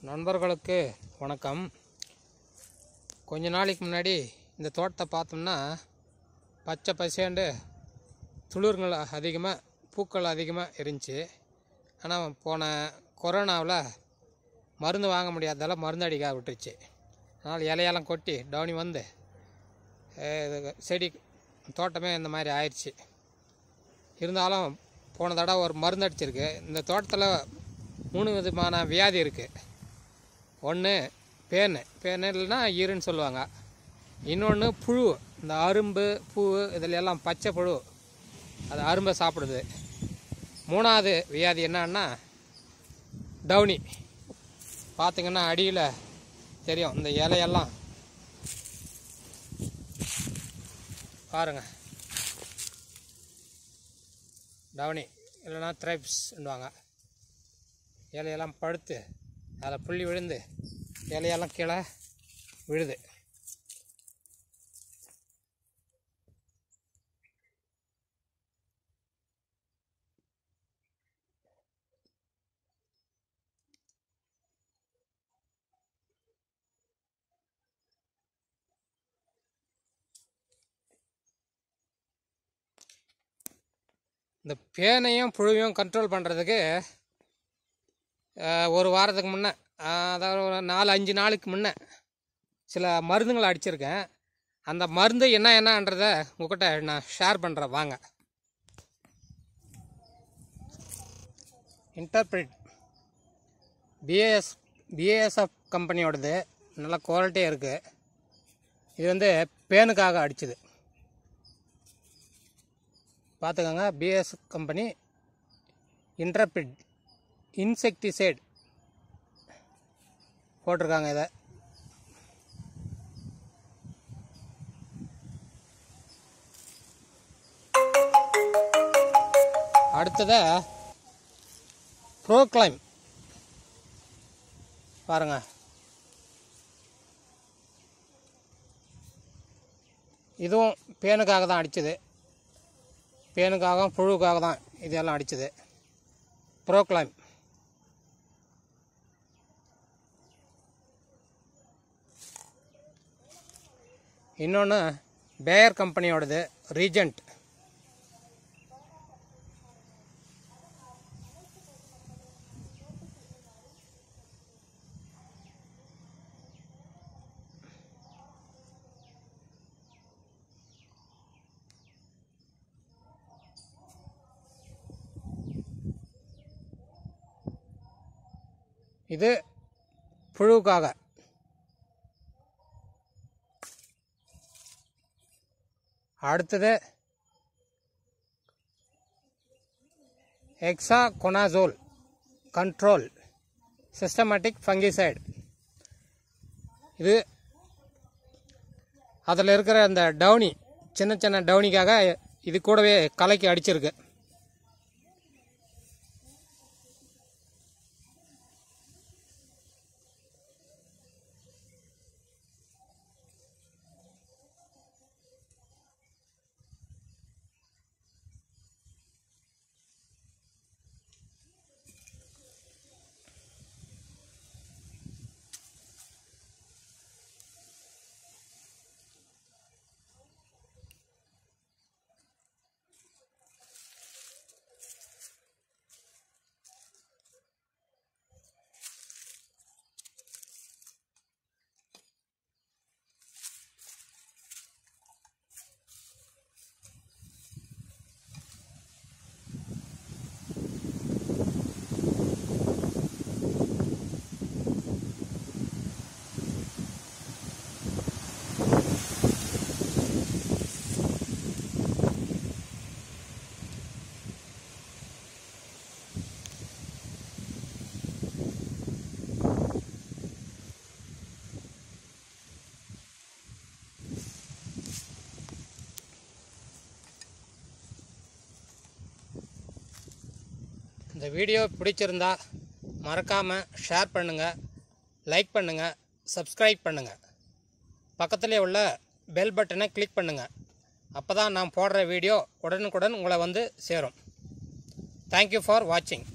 நண்பர்களுக்கு வணக்கம் கொஞ்ச நாளைக்கு முன்னாடி இந்த தோட்டத்தை பார்த்தோம்னா பச்சை பசேண்டு துளிர்கள் அதிகமாக பூக்கள் அதிகமாக இருந்துச்சு ஆனால் போன கொரோனாவில் மருந்து வாங்க முடியாததால் மருந்து அடிக்க விட்டுருச்சு அதனால் இலையெல்லாம் கொட்டி டவுனி வந்து அஹ், இது செடி தோட்டமே இந்த மாதிரி ஆயிடுச்சு இருந்தாலும் போன தடவை ஒரு மருந்து அடிச்சிருக்கு இந்த தோட்டத்தில் மூணு விதமான வியாதி இருக்குது ஒன்று பேனு பேனு இல்லைன்னா ஈருன்னு சொல்லுவாங்க இன்னொன்று புழு இந்த அரும்பு பூ இதில் எல்லாம் பச்சை புழு அது அரும்பை சாப்பிடுது மூணாவது வியாதி என்னன்னா டவுனி பார்த்தீங்கன்னா அடியில் தெரியும் இந்த இலையெல்லாம் பாருங்க டவுனி இல்லைன்னா த்ரைப்ஸ்ன்னுவாங்க இலையெல்லாம் பழுத்து அதில் புள்ளி விழுந்து இலையெல்லாம் கீழே விழுது இந்த பேனையும் புழுவையும் கண்ட்ரோல் பண்ணுறதுக்கு ஒரு வாரத்துக்கு முன்னே அதாவது ஒரு நாலு அஞ்சு நாளுக்கு முன்னே சில மருந்துங்களை அடிச்சிருக்கேன் அந்த மருந்து என்ன என்னன்றதை உங்ககிட்ட நான் ஷேர் பண்ணுறேன் வாங்க இன்டர்பிரிட் பிஏஎஸ் பிஏஎஸ்எஃப் கம்பெனியோடது நல்ல குவாலிட்டியாக இருக்குது இது வந்து பேனுக்காக அடிச்சது பார்த்துக்கோங்க பிஎஸ் கம்பெனி இன்டர்பிரிட் இன்செக்டிசைட் போட்டிருக்காங்க இதை அடுத்தத ப்ரோக்ளைம் பாருங்க இதுவும் பேனுக்காக தான் அடிச்சது பேனுக்காக புழுவுக்காக தான் இதெல்லாம் அடிச்சது ப்ரோக்ளைம் இன்னொன்று பேயர் கம்பெனியோடது ரீஜெண்ட் இது புழுவுக்காக அடுத்தது hexaconazole control systematic fungicide இது அதில் இருக்கிற அந்த டவுனி சின்ன சின்ன டவுனிக்காக இது கூடவே கலக்கி அடிச்சிருக்கு இந்த வீடியோ பிடிச்சிருந்தா மறக்காமல் ஷேர் பண்ணுங்கள் லைக் பண்ணுங்கள் சப்ஸ்கிரைப் பண்ணுங்கள் பக்கத்துலேயே உள்ள பெல் பட்டனை கிளிக் பண்ணுங்கள் அப்போ தான் நான் போடுற வீடியோ உடனுக்குடன் உங்களை வந்து சேரும் தேங்க்யூ ஃபார் வாட்சிங்